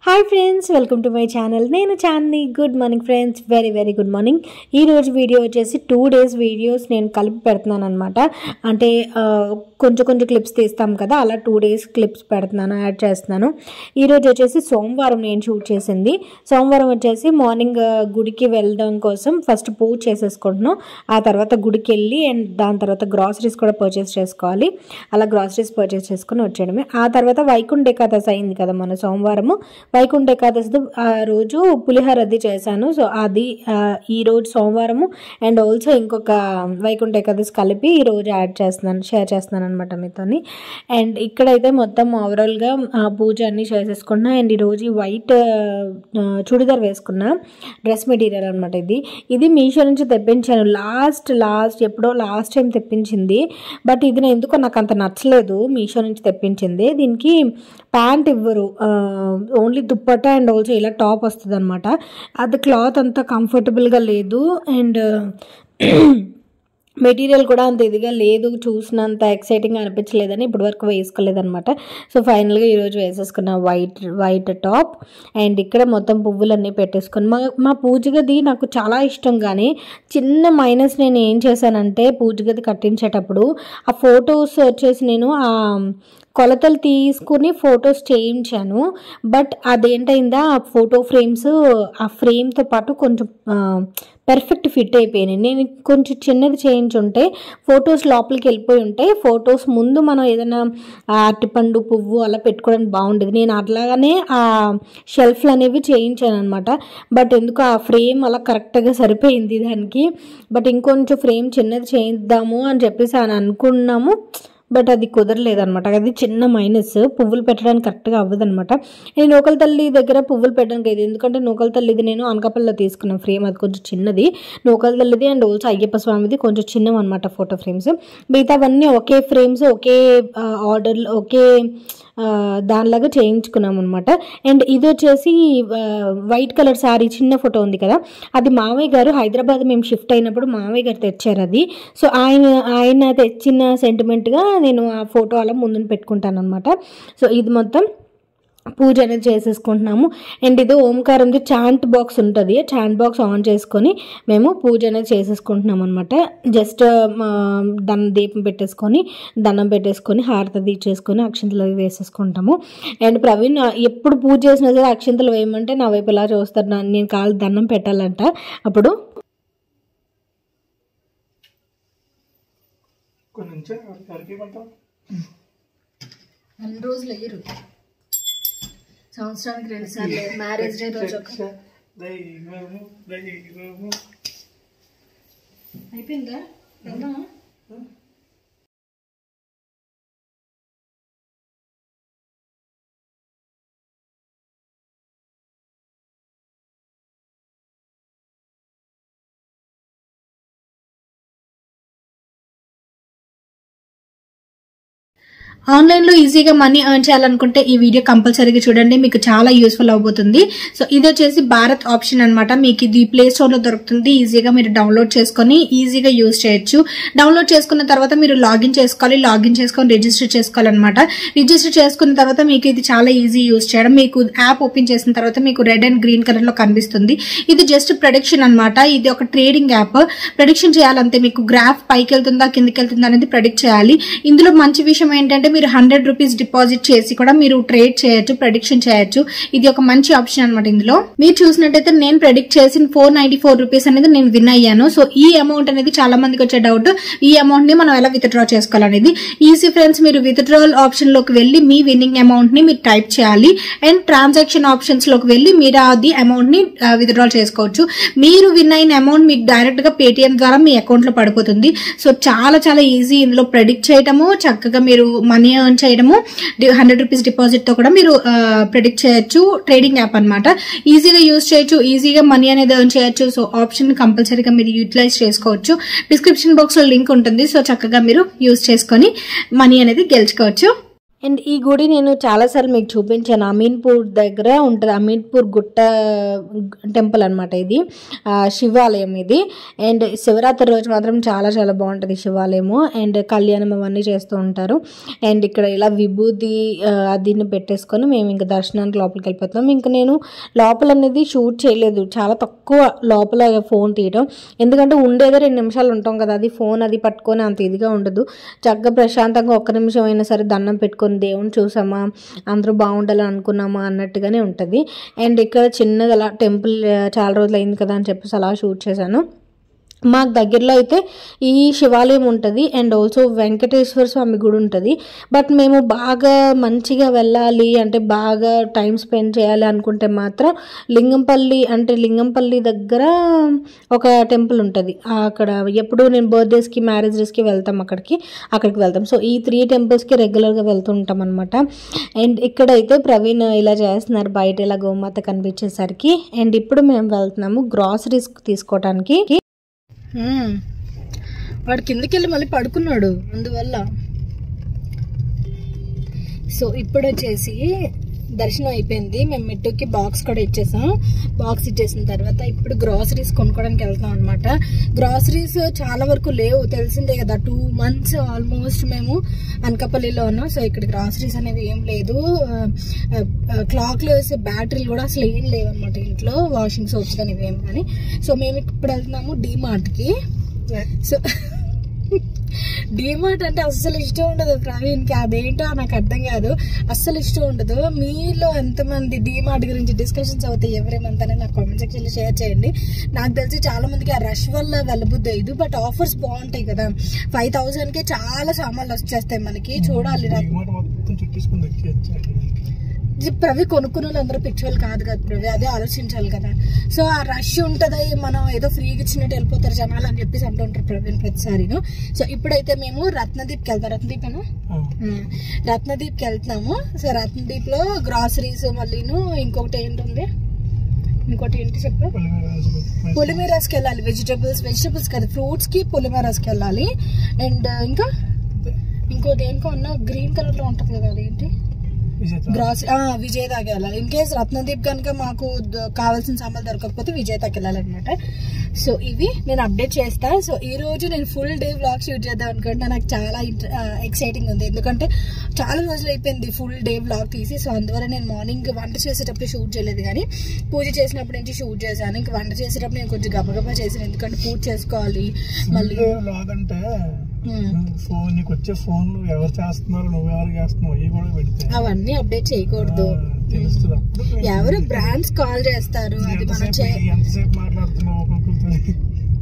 Hi friends welcome to my channel నేను Chandini good morning friends very very good morning ఈ రోజు video వచ్చేసి two days videos నేను కలిపి పెడుతున్నాను అనమాట అంటే ఆ, కొంచెం కొంచెం క్లిప్స్ తీస్తాం కదా అలా టూ డేస్ క్లిప్స్ పెడుతున్నాను యాడ్ చేస్తున్నాను ఈ రోజు వచ్చేసి సోమవారం నేను షూట్ చేసింది సోమవారం వచ్చేసి మార్నింగ్ ఆ, గుడికి వెళ్ళడం కోసం ఫస్ట్ పూజ చేసేసుకుంటున్నాం ఆ తర్వాత గుడికి వెళ్ళి అండ్ దాని తర్వాత గ్రాసరీస్ కూడా పర్చేస్ చేసుకోవాలి అలా గ్రాసరీస్ పర్చేస్ చేసుకుని వచ్చేయడమే ఆ తర్వాత వైకుంఠ ఏకాదశి అయింది కదా మన సోమవారము వైకుంఠ ఏకాదశి ఆ రోజు పులిహోర అది చేశాను సో అది ఆ, ఈ రోజు సోమవారము అండ్ ఆల్సో ఇంకొక వైకుంఠ ఏకాదశి కలిపి ఈ రోజు యాడ్ చేస్తున్నాను షేర్ చేస్తున్నాను అనమాట మీతోని అండ్ ఇక్కడైతే మొత్తం ఓవరాల్గా పూజ అన్ని చేసేసుకున్నా అండ్ ఈరోజు వైట్ చుడిదార్ వేసుకున్నా డ్రెస్ మెటీరియల్ అనమాట ఇది ఇది మీషో నుంచి తెప్పించాను లాస్ట్ లాస్ట్ ఎప్పుడో లాస్ట్ టైం తెప్పించింది బట్ ఇది నా ఎందుకో నాకు అంత నచ్చలేదు మీషో నుంచి తెప్పించింది దీనికి ప్యాంట్ ఇవ్వరు ఓన్లీ దుప్పట అండ్ ఆల్సో ఇలా టాప్ వస్తుంది అనమాట అది క్లాత్ అంత కంఫర్టబుల్గా లేదు అండ్ మెటీరియల్ కూడా అంత ఇదిగా లేదు చూసినంత ఎక్సైటింగ్గా అనిపించలేదని ఇప్పటి వరకు వేసుకోలేదనమాట సో ఫైనల్గా ఈరోజు వేసేసుకున్న వైట్ వైట్ టాప్ అండ్ ఇక్కడ మొత్తం పువ్వులన్నీ పెట్టేసుకుని మా మా పూజ గది నాకు చాలా ఇష్టం కానీ చిన్న మైనస్ నేను ఏం చేశానంటే పూజ గది కట్టించేటప్పుడు ఆ ఫొటోస్ వచ్చేసి నేను ఆ కొలతలు తీసుకుని ఫొటోస్ చేయించాను బట్ అదేంటైందా ఆ ఫోటో ఫ్రేమ్స్ ఆ ఫ్రేమ్తో పాటు కొంచెం పర్ఫెక్ట్ ఫిట్ అయిపోయినాయి నేను కొంచెం చిన్నది చేయించుంటే ఫొటోస్ లోపలికి వెళ్ళిపోయి ఉంటే ఫొటోస్ ముందు మనం ఏదైనా అరటిపండు పువ్వు అలా పెట్టుకోవడానికి బాగుండేది నేను అట్లాగానే ఆ షెల్ఫ్లు అనేవి చేయించాను అనమాట బట్ ఎందుకు ఆ ఫ్రేమ్ అలా కరెక్ట్గా సరిపోయింది దానికి బట్ ఇంకొంచెం ఫ్రేమ్ చిన్నది చేయిద్దాము అని చెప్పేసి అని అనుకున్నాము బట్ అది కుదరలేదు అనమాట అది చిన్న మైనస్ పువ్వులు పెట్టడానికి కరెక్ట్గా అవ్వదు అనమాట నేను నూకల తల్లి దగ్గర పువ్వులు పెట్టడానికి అయ్యేది ఎందుకంటే నూకల తల్లిది నేను అనకాపల్లిలో తీసుకున్నాను ఫ్రేమ్ అది కొంచెం చిన్నది నూకల తల్లిది అండ్ ఆల్సో అయ్యప్ప స్వామిది కొంచెం చిన్నవి అనమాట ఫోటో ఫ్రేమ్స్ మిగతావన్నీ ఒకే ఫ్రేమ్స్ ఒకే ఆర్డర్ ఒకే ఆ, దానిలాగా చేయించుకున్నాం అనమాట అండ్ ఇది వచ్చేసి వైట్ కలర్ శారీ చిన్న ఫోటో ఉంది కదా అది మావయ్య గారు హైదరాబాద్ మేము షిఫ్ట్ అయినప్పుడు మావయ్య గారు తెచ్చారు అది సో ఆయన ఆయన తెచ్చిన సెంటిమెంట్గా నేను ఆ ఫోటో అలా ముందున పెట్టుకుంటాను అనమాట సో ఇది మొత్తం పూజ అనేది చేసేసుకుంటున్నాము అండ్ ఇది ఓంకారంది చాంట్ బాక్స్ ఉంటుంది చాంట్ బాక్స్ ఆన్ చేసుకొని మేము పూజ అనేది చేసేసుకుంటున్నాం అనమాట జస్ట్ దన్ దీపం పెట్టేసుకొని దండం పెట్టేసుకొని హారతి ఇచ్చేసుకొని అక్షంతలు అవి వేసేసుకుంటాము అండ్ ప్రవీణ్ ఆ, ఎప్పుడు పూజ చేసినా సరే అక్షంతలు వేయమంటే నా వైపు ఇలా చూస్తారు నా- నేను కాలు దండం పెట్టాలంట అప్పుడు కొన్ని నుంచే ఎవరికి ఇవ్వమంటావు అన్ని రోజులు అయ్యారు సంవత్సరానికి రెండు సార్లు మ్యారేజ్ డే రోజు ఒక దైవము దైవము అయిపోయిందా వెళ్దామా ఆన్లైన్లో ఈజీగా మనీ ఎర్న్ చేయాలనుకుంటే ఈ వీడియో కంపల్సరీగా చూడండి మీకు చాలా యూస్ఫుల్ అవబోతుంది సో ఇది వచ్చేసి భారత్ ఆప్షన్ అన్నమాట మీకు ఇది ప్లే స్టోర్లో దొరుకుతుంది ఈజీగా మీరు డౌన్లోడ్ చేసుకొని ఈజీగా యూజ్ చేయొచ్చు డౌన్లోడ్ చేసుకున్న తర్వాత మీరు లాగిన్ చేసుకోవాలి లాగిన్ చేసుకొని రిజిస్టర్ చేసుకోవాలన్నమాట రిజిస్టర్ చేసుకున్న తర్వాత మీకు ఇది చాలా ఈజీ యూజ్ చేయడం మీకు యాప్ ఓపెన్ చేసిన తర్వాత మీకు రెడ్ అండ్ గ్రీన్ కలర్ లో కనిపిస్తుంది ఇది జస్ట్ ప్రొడిక్షన్ అన్నమాట ఇది ఒక ట్రేడింగ్ యాప్ ప్రొడిక్షన్ చేయాలంటే మీకు గ్రాఫ్ పైకి వెళ్తుందా కిందకి వెళ్తుందా అనేది ప్రొడిక్ట్ చేయాలి ఇందులో మంచి విషయం ఏంటంటే మీరు హండ్రెడ్ రూపీస్ డిపాజిట్ చేసి కూడా మీరు ట్రేడ్ చేయొచ్చు ప్రొడిక్షన్ చేయొచ్చు ఇది ఒక మంచి ఆప్షన్ అన్నమాట ఇందులో మీరు చూసినట్టయితే నేను ప్రెడిక్ట్ చేసిన ఫోర్ నైన్టీ ఫోర్ రూపీస్ అనేది నేను విన్ అయ్యాను సో ఈ అమౌంట్ అనేది చాలా మందికి వచ్చే డౌట్ ఈ అమౌంట్ ని మనం ఎలా విత్డ్రా చేసుకోవాలనేది ఈజీ ఫ్రెండ్స్ మీరు విత్డ్రాల్ ఆప్షన్ లోకి వెళ్ళి మీ విన్నింగ్ అమౌంట్ ని మీరు టైప్ చేయాలి అండ్ ట్రాన్సాక్షన్ ఆప్షన్స్ లోకి వెళ్ళి మీరు అది అమౌంట్ ని విత్డ్రాల్ చేసుకోవచ్చు మీరు విన్ అయిన అమౌంట్ మీకు డైరెక్ట్ గా పేటిఎం ద్వారా మీ అకౌంట్ లో పడిపోతుంది సో చాలా చాలా ఈజీ ఇందులో ప్రెడిక్ట్ చేయడము చక్కగా మీరు మనీ ఎర్న్ చేయడము హండ్రెడ్ రూపీస్ డిపాజిట్ తో కూడా మీరు ప్రెడిక్ట్ చేయొచ్చు ట్రేడింగ్ యాప్ అన్నమాట ఈజీగా యూజ్ చేయొచ్చు ఈజీగా మనీ అనేది ఎర్న్ చేయొచ్చు సో ఆప్షన్ కంపల్సరీగా మీరు యూటిలైజ్ చేసుకోవచ్చు డిస్క్రిప్షన్ బాక్స్ లో లింక్ ఉంటుంది సో చక్కగా మీరు యూజ్ చేసుకొని మనీ అనేది గెలుచుకోవచ్చు అండ్ ఈ గుడి నేను చాలాసార్లు మీకు చూపించాను అమీన్పూర్ దగ్గర ఉంటుంది అమీన్పూర్ గుట్ట టెంపుల్ అనమాట ఇది ఆ, శివాలయం ఇది అండ్ శివరాత్రి రోజు మాత్రం చాలా చాలా బాగుంటుంది శివాలయము అండ్ కళ్యాణం అవన్నీ చేస్తూ ఉంటారు అండ్ ఇక్కడ ఇలా విభూది ఆ, దీన్ని పెట్టేసుకొని మేము ఇంకా దర్శనానికి లోపలికి వెళ్ళిపోతాం ఇంకా నేను లోపల అనేది షూట్ చేయలేదు చాలా తక్కువ లోపల ఫోన్ తీయడం ఎందుకంటే ఉండేదే రెండు నిమిషాలు ఉంటాం కదా అది ఫోన్ అది పట్టుకొని అంత ఇదిగా ఉండదు చక్కగా ప్రశాంతంగా ఒక్క నిమిషం అయినా సరే దండం పెట్టుకొని దేవుని చూసామా అందరూ బాగుండాలని అనుకున్నామా అన్నట్టుగానే ఉంటుంది అండ్ ఇక్కడ చిన్నది అలా టెంపుల్ చాలా రోజులు అయింది కదా అని చెప్పేసి అలా షూట్ చేశాను మాకు దగ్గరలో అయితే ఈ శివాలయం ఉంటుంది అండ్ ఆల్సో వెంకటేశ్వర స్వామి గుడి ఉంటుంది బట్ మేము బాగా మంచిగా వెళ్ళాలి అంటే బాగా టైం స్పెండ్ చేయాలి అనుకుంటే మాత్రం లింగంపల్లి అంటే లింగంపల్లి దగ్గర ఒక టెంపుల్ ఉంటుంది అక్కడ ఎప్పుడు నేను బర్త్డేస్కి మ్యారేజెస్కి వెళ్తాం అక్కడికి అక్కడికి వెళ్తాం సో ఈ త్రీ టెంపుల్స్కి రెగ్యులర్గా వెళ్తూ ఉంటాం అనమాట అండ్ ఇక్కడైతే ప్రవీణ్ ఇలా చేస్తున్నారు బయట ఇలా గోమాత కనిపించేసరికి అండ్ ఇప్పుడు మేము వెళ్తున్నాము గ్రాసరీస్ తీసుకోవడానికి మ్మ్. వాడు కిందకి వెళ్ళి మళ్ళీ పడుకున్నాడు అందువల్ల సో ఇప్పుడు వచ్చేసి దర్శనం అయిపోయింది మేము మిట్టుకి బాక్స్ కూడా ఇచ్చేసాం బాక్స్ ఇచ్చేసిన తర్వాత ఇప్పుడు గ్రాసరీస్ కొనుక్కోవడానికి వెళ్తాం అనమాట గ్రాసరీస్ చాలా వరకు లేవు తెలిసిందే కదా టూ మంత్స్ ఆల్మోస్ట్ మేము అనకాపల్లిలో ఉన్నాం సో ఇక్కడ గ్రాసరీస్ అనేవి ఏం లేదు క్లాక్లో వేసే బ్యాటరీలు కూడా అసలు ఏం లేవు అనమాట ఇంట్లో వాషింగ్ సోప్స్ కానీ ఇవేం కానీ సో మేము ఇప్పుడు వెళ్తున్నాము కి సో డిమార్ట్ అంటే అస్సలు ఇష్టం ఉండదు ప్రవీణ్కి అదేంటో నాకు అర్థం కాదు అస్సలు ఇష్టం ఉండదు మీలో ఎంతమంది డిమార్ట్ గురించి డిస్కషన్స్ అవుతాయి ఎవరేమంతనే నాకు కామెంట్ సెక్షన్ లో షేర్ చేయండి నాకు తెలిసి చాలా మందికి ఆ రష్ వల్ల వెళ్ళబుద్ది అయ్యదు బట్ ఆఫర్స్ బాగుంటాయి కదా ఫైవ్ థౌసండ్ కి చాలా సామాన్లు వచ్చేస్తాయి మనకి చూడాలి రా- మాట మొత్తం చుట్టేసుకుని వచ్చి వచ్చాడు ఇది ప్రవి కొనుక్కున్న వాళ్ళు అందరూ పిచ్చోళ్ళు కాదు కదా ప్రవి అదే ఆలోచించాలి కదా సో ఆ రష్ ఉంటది మనం ఏదో ఫ్రీగా ఇచ్చినట్టు వెళ్ళిపోతారు జనాలు అని చెప్పేసి అంటుంటారు ప్రవీణ్ ప్రతిసారిను సో ఇప్పుడైతే మేము రత్నదీప్కి వెళ్తాం రత్నదీప్ ఏనా ఉమ్. రత్నదీప్కి వెళ్తున్నాము సో రత్నదీప్ లో గ్రాసరీస్ మళ్ళీను ఇంకొకటి ఏంటుంది ఇంకోటి ఏంటి చెప్పు పొలిమేరాస్కి వెళ్ళాలి వెజిటబుల్స్ వెజిటబుల్స్ కాదు ఫ్రూట్స్ కి పొలిమేరాస్కి వెళ్ళాలి అండ్ ఇంకా ఇంకోటి ఏంటో అన్న గ్రీన్ కలర్ లో ఉంటుంది కదా అదేంటి గ్రాస్ విజయ్ దాకా వెళ్ళాలి ఇన్ కేస్ రత్నదీప్ కనుక మాకు ద- కావాల్సిన సామాన్లు దొరకకపోతే విజయ్ దాకా వెళ్ళాలన్నమాట సో ఇవి నేను అప్డేట్ చేస్తా సో ఈ రోజు నేను ఫుల్ డే వ్లాగ్ షూట్ చేద్దాం అనుకుంటున్నా నాకు చాలా ఎక్సైటింగ్ ఉంది ఎందుకంటే చాలా రోజులు అయిపోయింది ఫుల్ డే వ్లాగ్ తీసి సో అందువల్ల నేను మార్నింగ్ వంట చేసేటప్పుడు షూట్ చేయలేదు కానీ పూజ చేసినప్పటి నుంచి షూట్ చేశాను ఇంకా వంట చేసేటప్పుడు నేను కొంచెం గబగబా చేశాను ఎందుకంటే పూజ చేసుకోవాలి మళ్ళీ లాగంటే ఉమ్, ఫోన్ నీకు వచ్చే ఫోన్ ఎవరు చేస్తున్నారు నువ్వు ఎవరు చేస్తున్నావు ఇవి కూడా పెడితే అవన్నీ అప్డేట్ చేయకూడదు ఆ, తెలుస్తుంది అప్పుడు ఎవరు బ్రాండ్స్ కాల్ చేస్తారు అది మనం ఎంతసేపు చే ఎంతసేపు మాట్లాడుతున్నావు ఒక్కొక్కరితో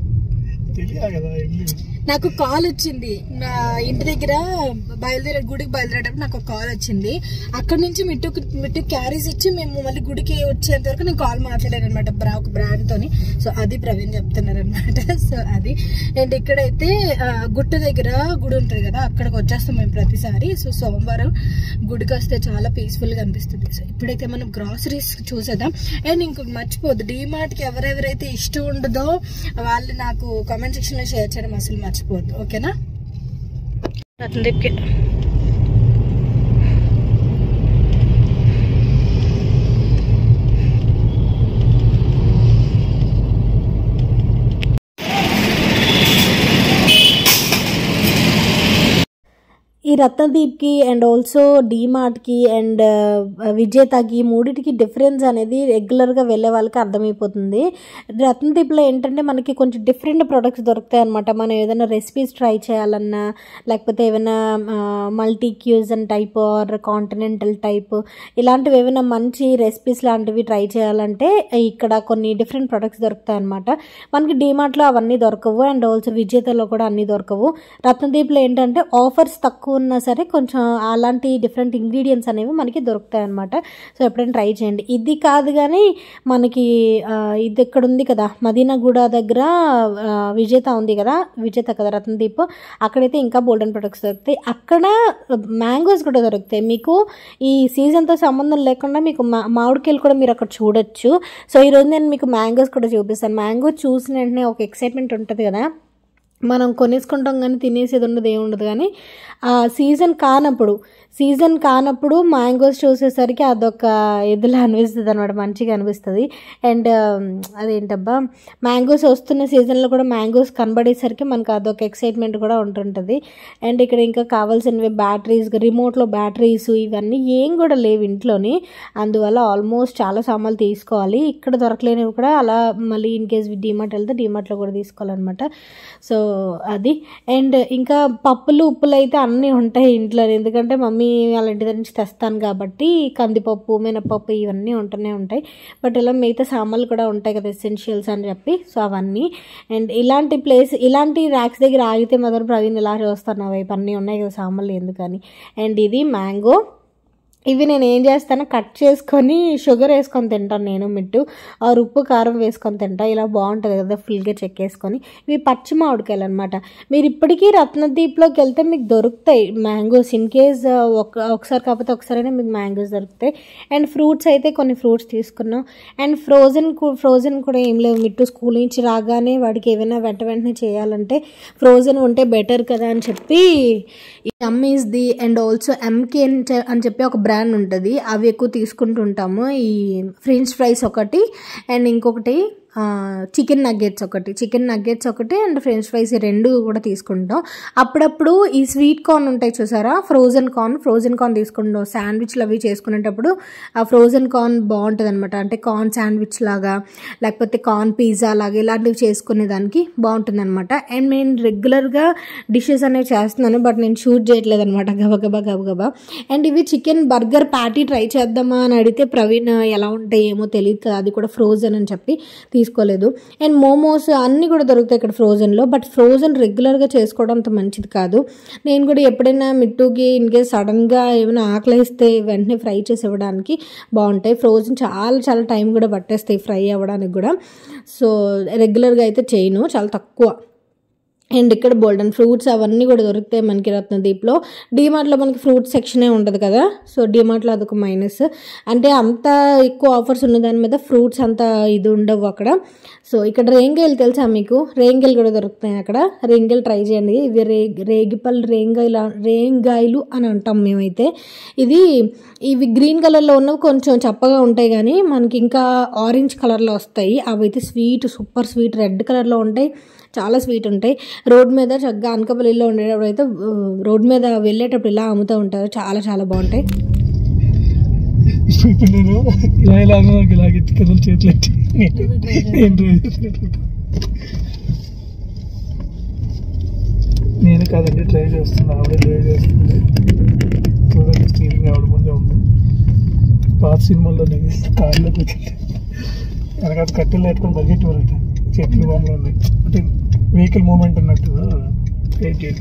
తెలియాలి కదా వెళ్ళి నాకు కాల్ వచ్చింది నా ఇంటి దగ్గర బయలుదేరే గుడికి బయలుదేరేటప్పుడు నాకు ఒక కాల్ వచ్చింది అక్కడ నుంచి మిట్టు మిట్టు క్యారీస్ ఇచ్చి మేము మళ్ళీ గుడికి వచ్చేంత వరకు నేను కాల్ మాట్లాడాను అనమాట బ్రా ఒక బ్రాండ్ తోని సో అది ప్రవీణ్ చెప్తున్నారు అనమాట సో అది అండ్ ఇక్కడైతే ఆ, గుట్ట దగ్గర గుడి ఉంటుంది కదా అక్కడికి వచ్చేస్తాం మేము ప్రతిసారి సో సోమవారం గుడికి వస్తే చాలా పీస్ఫుల్ గా అనిపిస్తుంది సో ఇప్పుడైతే మనం గ్రాసరీస్ చూసేద్దాం అండ్ ఇంకొక మర్చిపోద్దు డిమార్ట్ కి ఎవరెవరైతే ఇష్టం ఉండదో వాళ్ళు నాకు కామెంట్ సెక్షన్ లో షేర్ చేయడం అసలు మర్చిపోవద్దు ఓకేనా రత్నదీప్కి ఈ రత్నదీప్కి అండ్ ఆల్సో డీమార్ట్కి అండ్ విజేతకి మూడిటికి డిఫరెన్స్ అనేది రెగ్యులర్గా వెళ్ళే వాళ్ళకి అర్థమైపోతుంది రత్నదీప్లో ఏంటంటే మనకి కొంచెం డిఫరెంట్ ప్రొడక్ట్స్ దొరుకుతాయి అనమాట మనం ఏదైనా రెసిపీస్ ట్రై చేయాలన్నా లేకపోతే ఏమైనా multi cuisine type or continental type ఇలాంటివి ఏమైనా మంచి రెసిపీస్ లాంటివి ట్రై చేయాలంటే ఇక్కడ కొన్ని డిఫరెంట్ ప్రొడక్ట్స్ దొరుకుతాయి అనమాట మనకి డీమార్ట్లో అవన్నీ దొరకవు అండ్ ఆల్సో విజేతలో కూడా అన్నీ దొరకవు రత్నదీప్లో ఏంటంటే ఆఫర్స్ తక్కువ ఉన్నా సరే కొంచెం అలాంటి డిఫరెంట్ ఇంగ్రీడియంట్స్ అనేవి మనకి దొరుకుతాయి అనమాట సో ఎప్పుడైనా ట్రై చేయండి ఇది కాదు కానీ మనకి ఆ, ఇది ఇక్కడ ఉంది కదా మదీనాగూడ దగ్గర ఆ, విజేత ఉంది కదా విజేత కదా రత్నదీప్ అక్కడైతే ఇంకా బోల్డెన్ ప్రొడక్ట్స్ దొరుకుతాయి అక్కడ మ్యాంగోస్ కూడా దొరుకుతాయి మీకు ఈ సీజన్తో సంబంధం లేకుండా మీకు మా మామిడికాయలు కూడా మీరు అక్కడ చూడొచ్చు సో ఈరోజు నేను మీకు మ్యాంగోస్ కూడా చూపిస్తాను మ్యాంగో చూసిన వెంటనే ఒక ఎక్సైట్మెంట్ ఉంటుంది కదా మనం కొనేసుకుంటాం కానీ తినేసేది ఉండదు ఏముండదు కానీ ఆ సీజన్ కానప్పుడు సీజన్ కానప్పుడు మ్యాంగోస్ చూసేసరికి అదొక ఎదులా అనిపిస్తుంది అనమాట మంచిగా అనిపిస్తుంది అండ్ అదేంటబ్బా మ్యాంగోస్ వస్తున్న సీజన్లో కూడా మ్యాంగోస్ కనబడేసరికి మనకు అదొక ఎక్సైట్మెంట్ కూడా ఉంటుంటుంది అండ్ ఇక్కడ ఇంకా కావాల్సినవి బ్యాటరీస్ రిమోట్లో బ్యాటరీస్ ఇవన్నీ ఏం కూడా లేవు ఇంట్లోని అందువల్ల ఆల్మోస్ట్ చాలా సామాన్లు తీసుకోవాలి ఇక్కడ దొరకలేనివి కూడా అలా మళ్ళీ ఇన్ కేస్ డిమార్ట్ వెళ్తే డిమార్ట్లో కూడా తీసుకోవాలన్నమాట సో అది అండ్ ఇంకా పప్పులు ఉప్పులు అయితే అన్నీ ఉంటాయి ఇంట్లో ఎందుకంటే మమ్మీ వాళ్ళ ఇంటి దగ్గర నుంచి తెస్తాను కాబట్టి కందిపప్పు మినపప్పు ఇవన్నీ ఉంటూనే ఉంటాయి బట్ ఇలా మిగతా సామాన్లు కూడా ఉంటాయి కదా ఎసెన్షియల్స్ అని చెప్పి సో అవన్నీ అండ్ ఇలాంటి ప్లేస్ ఇలాంటి ర్యాక్స్ దగ్గర ఆగితే మాత్రం ప్రవీణ్ ఇలా చూస్తాను నా వైపు అన్నీ ఉన్నాయి కదా సామాన్లు ఎందుకని అండ్ ఇది మ్యాంగో ఇవి నేను ఏం చేస్తాను కట్ చేసుకొని షుగర్ వేసుకొని తింటాను నేను మిట్టు ఆ ఉప్పు కారం వేసుకొని తింటా ఇలా బాగుంటుంది కదా ఫుల్గా చెక్కేసుకొని ఇవి పచ్చి మామిడికాయలు అనమాట మీరు ఇప్పటికీ రత్నదీప్లోకి వెళ్తే మీకు దొరుకుతాయి మ్యాంగోస్ ఇన్ కేస్ ఒక ఒకసారి కాకపోతే ఒకసారైనా మీకు మ్యాంగోస్ దొరుకుతాయి అండ్ ఫ్రూట్స్ అయితే కొన్ని ఫ్రూట్స్ తీసుకున్నాం అండ్ ఫ్రోజన్ ఫ్రోజన్ కూడా ఏం లేవు మిట్టు స్కూల్ నుంచి రాగానే వాడికి ఏమైనా వెంట వెంటనే చేయాలంటే ఫ్రోజన్ ఉంటే బెటర్ కదా అని చెప్పి ఎమ్ ఈస్ ది అండ్ ఆల్సో ఎంకే అని చెప్పి ఒక బ్రాండ్ ఉంటుంది అవి ఎక్కువ తీసుకుంటూ ఉంటాము ఈ ఫ్రెంచ్ ఫ్రైస్ ఒకటి అండ్ ఇంకొకటి చికెన్ నగ్గెట్స్ ఒకటి చికెన్ నగ్గెట్స్ ఒకటి అండ్ ఫ్రెంచ్ ఫ్రైస్ ఈ రెండు కూడా తీసుకుంటాం అప్పుడప్పుడు ఈ స్వీట్ కార్న్ ఉంటాయి చూసారా ఫ్రోజన్ కార్న్ ఫ్రోజన్ కార్న్ తీసుకుంటాం శాండ్విచ్లు అవి చేసుకునేటప్పుడు ఆ ఫ్రోజన్ కార్న్ బాగుంటుంది అనమాట అంటే కార్న్ శాండ్విచ్ లాగా లేకపోతే కార్న్ పిజ్జా లాగా ఇలాంటివి చేసుకునే దానికి బాగుంటుంది అనమాట అండ్ నేను రెగ్యులర్గా డిషెస్ అనేవి చేస్తున్నాను బట్ నేను షూట్ చేయట్లేదు అనమాట గబగబా గబగబా అండ్ ఇవి చికెన్ బర్గర్ ప్యాటీ ట్రై చేద్దామా అని అడిగితే ప్రవీణ్ ఎలా ఉంటాయి ఏమో తెలియదు కదా అది కూడా ఫ్రోజన్ అని చెప్పి తీసుకోలేదు అండ్ మోమోస్ అన్నీ కూడా దొరుకుతాయి ఇక్కడ ఫ్రోజన్లో బట్ ఫ్రోజన్ రెగ్యులర్గా చేసుకోవడం అంత మంచిది కాదు నేను కూడా ఎప్పుడైనా మిట్టుకి ఇన్ కేస్ సడన్గా ఏమైనా ఆకలిస్తే వెంటనే ఫ్రై చేసి ఇవ్వడానికి బాగుంటాయి ఫ్రోజన్ చాలా చాలా టైం కూడా పట్టేస్తాయి ఫ్రై అవ్వడానికి కూడా సో రెగ్యులర్గా అయితే చేయను చాలా తక్కువ అండ్ ఇక్కడ బోల్డన్ ఫ్రూట్స్ అవన్నీ కూడా దొరుకుతాయి మనకి రత్నదీప్లో డీమార్ట్లో మనకి ఫ్రూట్ సెక్షనే ఉంటుంది కదా సో డీమార్ట్లో అదొక మైనస్ అంటే అంత ఎక్కువ ఆఫర్స్ ఉన్న దాని మీద ఫ్రూట్స్ అంత ఇది ఉండవు అక్కడ సో ఇక్కడ రేంగాయలు తెలుసా మీకు రేంగాయలు కూడా దొరుకుతాయి అక్కడ రేంగాయలు ట్రై చేయండి ఇవి రే రేగిపళ్ళు రేంగాయలు రేంగాయలు అని అంటాం మేమైతే ఇది ఇవి గ్రీన్ కలర్లో ఉన్నవి కొంచెం చప్పగా ఉంటాయి కానీ మనకి ఇంకా ఆరెంజ్ కలర్లో వస్తాయి అవి అయితే స్వీట్ సూపర్ స్వీట్ రెడ్ కలర్లో ఉంటాయి చాలా స్వీట్ ఉంటాయి రోడ్ మీద చక్కగా అనకపల్లిలో ఉండేటప్పుడు అయితే రోడ్ మీద వెళ్ళేటప్పుడు ఇలా అమ్ముతూ ఉంటారు చాలా చాలా బాగుంటాయి ఇప్పుడు నేను ఇలా ఇలా నాకు ఇలాగ ఎత్తి కథలు చేతులు ఎత్తి నేను డ్రైవ్ చేసినట్టు నేను కాదండి డ్రైవ్ చేస్తున్నా ఆవిడ డ్రైవ్ చేస్తుంది చూడండి స్టీరింగ్ ఆవిడ ముందే ఉంది పాత సినిమాల్లో నేను కార్లో కూర్చుంటే వెనకాల కట్టెలు పెట్టుకొని పరిగెట్టేవారట చెట్లు బొమ్మలు ఉన్నాయి అంటే వెహికల్ మూమెంట్ ఉన్నట్టు క్రియేట్ చేసి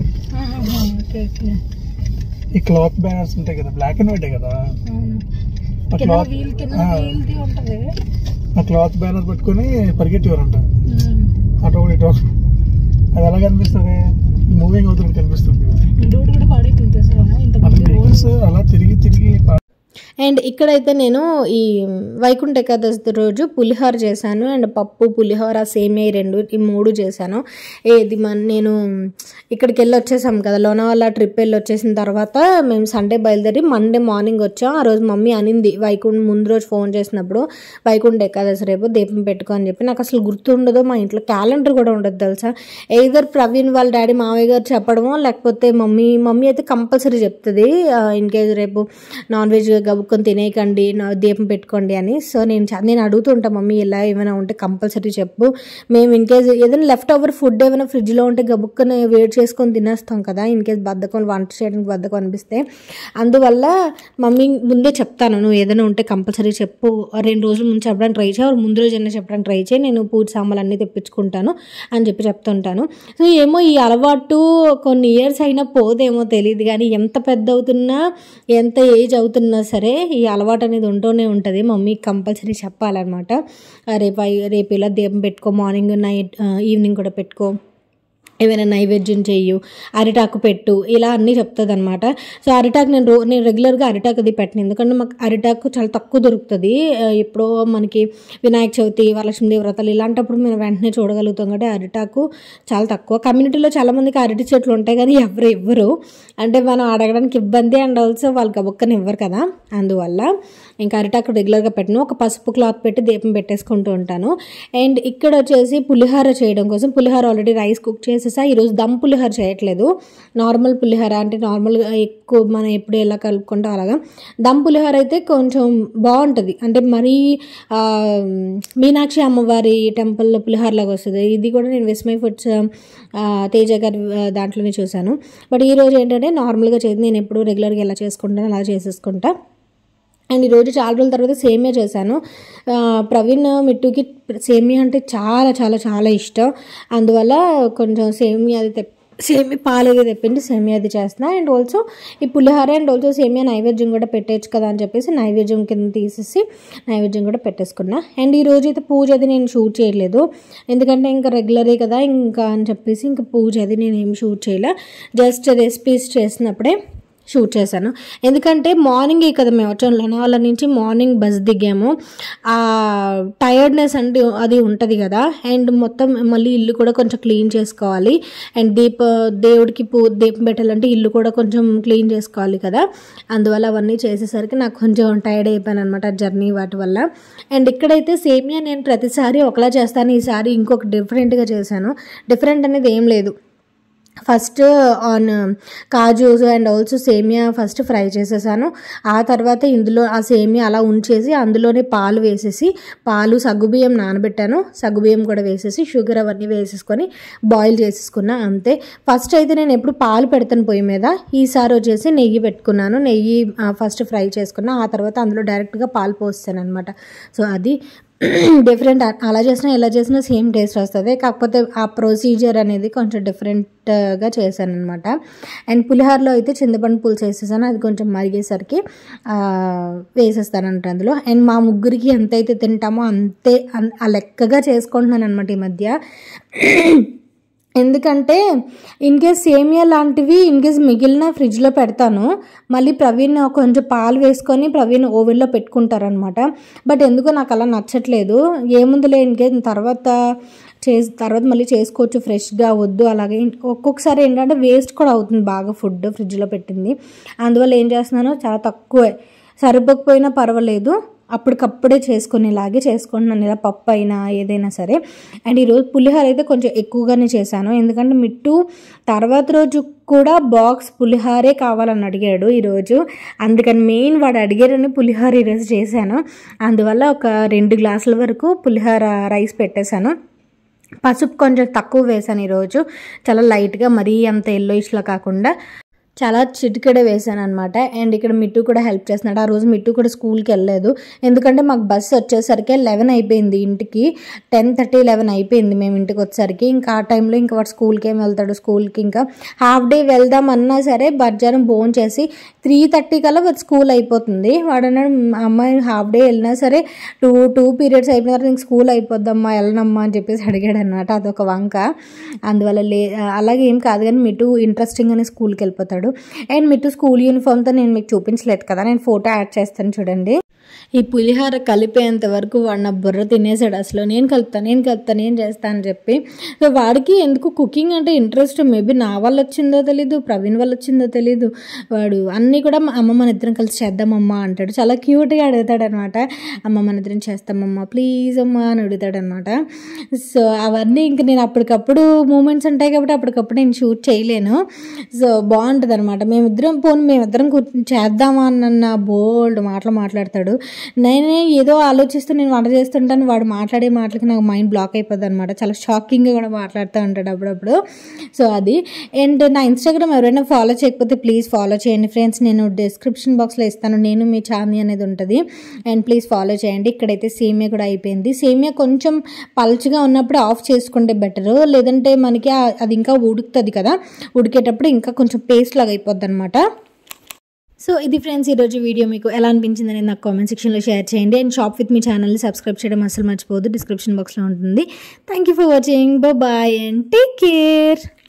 ఈ క్లాత్ బ్యానర్స్ ఉంటాయి కదా బ్లాక్ అండ్ వైట్ కదా ఆ క్లాత్ ఆ, ఆ క్లాత్ బ్యానర్ పట్టుకొని పరిగెట్టేవారంట అటు ఒకటి ఇటు ఒకటి. అది ఎలా కనిపిస్తుంది మూవింగ్ అవుతున్నట్టు కనిపిస్తుంది రోడ్ కూడా పాడైపోయింది తెలుసా ఇంత అక్కడ వెహికల్స్ అలా తిరిగి తిరిగి పా- అండ్ ఇక్కడైతే నేను ఈ వైకుంఠ ఏకాదశి రోజు పులిహోర చేశాను అండ్ పప్పు పులిహోర సేమియా ఈ రెండు ఈ మూడు చేశాను ఏది మన నేను ఇక్కడికి వెళ్ళి వచ్చేసాం కదా లోనావాల ట్రిప్ వెళ్ళి వచ్చేసిన తర్వాత మేము సండే బయలుదేరి మండే మార్నింగ్ వచ్చాం ఆ రోజు మమ్మీ అనింది వైకుంఠ ముందు రోజు ఫోన్ చేసినప్పుడు వైకుంఠ ఏకాదశి రేపు దీపం పెట్టుకో అని చెప్పి నాకు అసలు గుర్తుండదు మా ఇంట్లో క్యాలెండర్ కూడా ఉండదు తెలుసా ఎయిదర్ ప్రవీణ్ వాళ్ళ డాడీ మావయ్య గారు చెప్పడమో లేకపోతే మమ్మీ మమ్మీ అయితే కంపల్సరీ చెప్తుంది ఇన్ కేస్ రేపు నాన్ వెజ్ గబుక్కొని తినేయకండి నా దీపం పెట్టుకోండి అని సో నేను చ- నేను అడుగుతుంటా మమ్మీ ఇలా ఏమైనా ఉంటే కంపల్సరీ చెప్పు మేము ఇన్ కేస్ ఏదైనా లెఫ్ట్ ఓవర్ ఫుడ్ ఏమైనా ఫ్రిడ్జ్లో ఉంటే గబుక్కని వేడి చేసుకొని తినేస్తాం కదా ఇన్ కేస్ బద్ధకం వంట చేయడానికి బద్ధకం అనిపిస్తే అందువల్ల మమ్మీ ముందే చెప్తాను నువ్వు ఏదైనా ఉంటే కంపల్సరీ చెప్పు రెండు రోజుల ముందు చెప్పడానికి ట్రై చేయి ముందు రోజు అయినా చెప్పడానికి ట్రై చేయి నేను పూజ సామాన్లు అన్నీ తెప్పించుకుంటాను అని చెప్పి చెప్తుంటాను సో ఏమో ఈ అలవాటు కొన్ని ఇయర్స్ అయినా పోదేమో తెలియదు కానీ ఎంత పెద్ద అవుతున్నా ఎంత ఏజ్ అవుతున్నా సరే ఈ అలవాటు అనేది ఉంటూనే ఉంటుంది మమ్మీ కంపల్సరీ చెప్పాలన్నమాట ఆ, రేపు అయి- రేపు ఇలా దీపం పెట్టుకో మార్నింగ్ నైట్ ఈవినింగ్ కూడా పెట్టుకో ఏమైనా నైవేద్యం చెయ్యు అరిటాకు పెట్టు ఇలా అన్నీ చెప్తుంది అనమాట సో అరిటాకు నేను రో నేను రెగ్యులర్గా అరిటాకు అది పెట్టను ఎందుకంటే మాకు అరిటాకు చాలా తక్కువ దొరుకుతుంది ఆ, ఎప్పుడో మనకి వినాయక చవితి వరలక్ష్మీదేవి వ్రతాలు ఇలాంటప్పుడు మేము వెంటనే చూడగలుగుతాం కాబట్టి అరిటాకు చాలా తక్కువ కమ్యూనిటీలో చాలా మందికి అరటి చెట్లు ఉంటాయి కానీ ఎవరు ఇవ్వరు అంటే మనం అడగడానికి ఇబ్బంది అండ్ ఆల్సో వాళ్ళకి బొక్కని ఇవ్వరు కదా అందువల్ల ఇంకా అరిటాకు రెగ్యులర్గా పెట్టను ఒక పసుపు క్లాత్ పెట్టి దీపం పెట్టేసుకుంటూ ఉంటాను అండ్ ఇక్కడ వచ్చేసి పులిహోర చేయడం కోసం పులిహోర ఆల్రెడీ రైస్ కుక్ చేసేసా ఈరోజు దమ్ పులిహోర చేయట్లేదు నార్మల్ పులిహోర అంటే నార్మల్గా ఎక్కువ మనం ఎప్పుడు ఎలా కలుపుకుంటాం అలాగా దమ్ పులిహోర అయితే కొంచెం బాగుంటుంది అంటే మరీ ఆ, మీనాక్షి అమ్మవారి టెంపుల్లో పులిహోర లాగా వస్తుంది ఇది కూడా నేను విస్మై ఫుడ్స్ ఆ, తేజ గారి ఆ, దాంట్లోనే చూశాను బట్ ఈ రోజు ఏంటంటే నార్మల్గా చేసి నేను ఎప్పుడు రెగ్యులర్గా ఎలా చేసుకుంటాను అలా చేసేసుకుంటా అండ్ ఈరోజు చాలా రోజుల తర్వాత సేమియా చేశాను ఆ, ప్రవీణ్ మిట్టుకి సేమియా అంటే చాలా చాలా చాలా ఇష్టం అందువల్ల కొంచెం సేమియా అది తెప్ సేమి పాలు అది తెప్పించి సేమియా అది చేస్తున్నా అండ్ ఆల్సో ఈ పులిహోర అండ్ ఆల్సో సేమియా నైవేద్యం కూడా పెట్టేయచ్చు కదా అని చెప్పేసి నైవేద్యం కింద తీసేసి నైవేద్యం కూడా పెట్టేసుకున్నా అండ్ ఈ రోజు అయితే పూజ అది నేను షూట్ చేయలేదు ఎందుకంటే ఇంకా రెగ్యులరే కదా ఇంకా అని చెప్పేసి ఇంకా పూజ అది నేను ఏం షూట్ చేయలే జస్ట్ రెసిపీస్ చేసినప్పుడే షూట్ చేశాను ఎందుకంటే మార్నింగ్ కదా మేము వచ్చాం లోనావాల నుంచి మార్నింగ్ బస్ దిగాము ఆ టైర్డ్నెస్ అంటే అది ఉంటుంది కదా అండ్ మొత్తం మళ్ళీ ఇల్లు కూడా కొంచెం క్లీన్ చేసుకోవాలి అండ్ దీప దేవుడికి పూ దీపం పెట్టాలంటే ఇల్లు కూడా కొంచెం క్లీన్ చేసుకోవాలి కదా అందువల్ల అవన్నీ చేసేసరికి నాకు కొంచెం టైర్డ్ అయిపోయాను అనమాట జర్నీ వాటి వల్ల అండ్ ఇక్కడైతే సేమియా నేను ప్రతిసారి ఒకలా చేస్తాను ఈసారి ఇంకొక డిఫరెంట్గా చేశాను డిఫరెంట్ అనేది ఏం లేదు ఫస్ట్ ఆన్ కాజూస్ అండ్ ఆల్సో సేమియా ఫస్ట్ ఫ్రై చేసేసాను ఆ తర్వాత ఇందులో ఆ సేమియా అలా ఉంచేసి అందులోనే పాలు వేసేసి పాలు సగ్గుబియ్యం నానబెట్టాను సగ్గుబియ్యం కూడా వేసేసి షుగర్ అవన్నీ వేసేసుకొని బాయిల్ చేసేసుకున్నా అంతే ఫస్ట్ అయితే నేను ఎప్పుడు పాలు పెడతాను పొయ్యి మీద ఈసారి వచ్చేసి నెయ్యి పెట్టుకున్నాను నెయ్యి ఫస్ట్ ఫ్రై చేసుకున్నా ఆ తర్వాత అందులో డైరెక్ట్గా పాలు పోస్తాను అనమాట సో అది డిఫరెంట్ అలా చేసినా ఎలా చేసినా సేమ్ టేస్ట్ వస్తుంది కాకపోతే ఆ ప్రొసీజర్ అనేది కొంచెం డిఫరెంట్గా చేశాను అనమాట అండ్ పులిహోరలో అయితే చింతపండు పులుసు వేసేసాను అది కొంచెం మరిగేసరికి ఆ, వేసేస్తాను అంట అందులో అండ్ మా ముగ్గురికి ఎంతైతే తింటామో అంతే అన్- ఆ లెక్కగా చేసుకుంటున్నాను అనమాట ఈ మధ్య ఎందుకంటే ఇన్ కేస్ సేమియా లాంటివి ఇన్ కేస్ మిగిలిన ఫ్రిడ్జ్లో పెడతాను మళ్ళీ ప్రవీణ్ కొంచెం పాలు వేసుకొని ప్రవీణ్ ఓవెన్లో పెట్టుకుంటారనమాట బట్ ఎందుకో నాకు అలా నచ్చట్లేదు ఏముందిలే ఇన్ కేస్ తర్వాత చేసి తర్వాత మళ్ళీ చేసుకోవచ్చు ఫ్రెష్గా వద్దు అలాగే ఒక్కొక్కసారి ఏంటంటే వేస్ట్ కూడా అవుతుంది బాగా ఫుడ్ ఫ్రిడ్జ్లో పెట్టింది అందువల్ల ఏం చేస్తున్నాను చాలా తక్కువే సరిపోకపోయినా పర్వాలేదు అప్పటికప్పుడే చేసుకునేలాగే చేసుకుంటున్నాను ఇలా పప్పు అయినా ఏదైనా సరే అండ్ ఈరోజు పులిహోర అయితే కొంచెం ఎక్కువగానే చేశాను ఎందుకంటే మిట్టు తర్వాత రోజు కూడా బాక్స్ పులిహోరే కావాలని అడిగాడు ఈరోజు అందుకని మెయిన్ వాడు అడిగారని పులిహోర ఈరోజు చేశాను అందువల్ల ఒక రెండు గ్లాసుల వరకు పులిహోర రైస్ పెట్టేశాను పసుపు కొంచెం తక్కువ వేసాను ఈరోజు చాలా లైట్గా మరీ అంత ఎల్లోయిష్లా కాకుండా చాలా చిటికెడ వేసాను అనమాట అండ్ ఇక్కడ మిట్టు కూడా హెల్ప్ చేస్తున్నాడు ఆ రోజు మిట్టు కూడా స్కూల్కి వెళ్ళలేదు ఎందుకంటే మాకు బస్సు వచ్చేసరికి లెవెన్ అయిపోయింది ఇంటికి టెన్ థర్టీ లెవెన్ అయిపోయింది మేము ఇంటికి వచ్చేసరికి ఇంకా ఆ టైంలో ఇంకా వాడు స్కూల్కి ఏం వెళ్తాడు స్కూల్కి ఇంకా హాఫ్ డే వెళ్దాం అన్నా సరే మధ్యాహ్నం భోజనం చేసి త్రీ థర్టీ కల్లా వాడు స్కూల్ అయిపోతుంది వాడు అన్నాడు "మా అమ్మాయి హాఫ్ డే వెళ్ళినా సరే టూ టూ పీరియడ్స్ అయిపోయిన తర్వాత ఇంక స్కూల్ అయిపోద్దమ్మా వెళ్ళనమ్మా అని చెప్పేసి అడిగాడు అనమాట అదొక వంక అందువల్ల లే అలాగే ఏం కాదు కానీ మిటు ఇంట్రెస్టింగ్గానే స్కూల్కి వెళ్ళిపోతాడు అండ్ మిటు స్కూల్ యూనిఫామ్తో నేను మీకు చూపించలేదు కదా నేను ఫోటో యాడ్ చేస్తాను చూడండి ఈ పులిహార కలిపేంత వరకు వాడు నా బుర్ర తినేసాడు అసలు నేను కలుపుతాను నేను కలుపుతాను నేను చేస్తాను అని చెప్పి సో వాడికి ఎందుకు కుకింగ్ అంటే ఇంట్రెస్ట్ మేబీ నా వల్ల వచ్చిందో తెలీదు ప్రవీణ్ వల్ల వచ్చిందో తెలీదు వాడు అన్నీ కూడా మా అమ్మ మన ఇద్దరం కలిసి చేద్దామమ్మా అంటాడు చాలా క్యూట్గా అడుగుతాడు అనమాట అమ్మ మన ఇద్దరం చేస్తామమ్మా ప్లీజ్ అమ్మా అని అడుగుతాడు అనమాట సో అవన్నీ ఇంక నేను అప్పటికప్పుడు మూమెంట్స్ ఉంటాయి కాబట్టి అప్పటికప్పుడు నేను షూట్ చేయలేను సో బాగుంటుంది అనమాట మేమిద్దరం పోను మేమిద్దరం కూర్చొని చేద్దామా అన్న బోల్డ్ మాటలు మాట్లాడతాడు నేనే ఏదో ఆలోచిస్తూ నేను వంట చేస్తుంటాను వాడు మాట్లాడే మాటలకి నాకు మైండ్ బ్లాక్ అయిపోద్ది అనమాట చాలా షాకింగ్గా కూడా మాట్లాడుతూ ఉంటాడు అప్పుడప్పుడు సో అది అండ్ నా ఇన్స్టాగ్రామ్ ఎవరైనా ఫాలో చేయకపోతే ప్లీజ్ ఫాలో చేయండి ఫ్రెండ్స్ నేను డిస్క్రిప్షన్ బాక్స్లో ఇస్తాను నేను మీ చాంది అనేది ఉంటుంది అండ్ ప్లీజ్ ఫాలో చేయండి ఇక్కడైతే సేమియా కూడా అయిపోయింది సేమియా కొంచెం పల్చగా ఉన్నప్పుడు ఆఫ్ చేసుకుంటే బెటర్ లేదంటే మనకి ఆ- అది ఇంకా ఉడుకుతుంది కదా ఉడికేటప్పుడు ఇంకా కొంచెం పేస్ట్ లాగా అయిపోద్ది అనమాట సో ఇది ఫ్రెండ్స్ ఈరోజు వీడియో మీకు ఎలా అనిపించింది అనేది నాకు కామెంట్ సెక్షన్లో షేర్ చేయండి అండ్ షాప్ విత్ మీ ఛానల్ని సబ్స్క్రైబ్ చేయడం అసలు మర్చిపోవద్దు డిస్క్రిప్షన్ బాక్స్లో ఉంటుంది thank you for watching bye and take care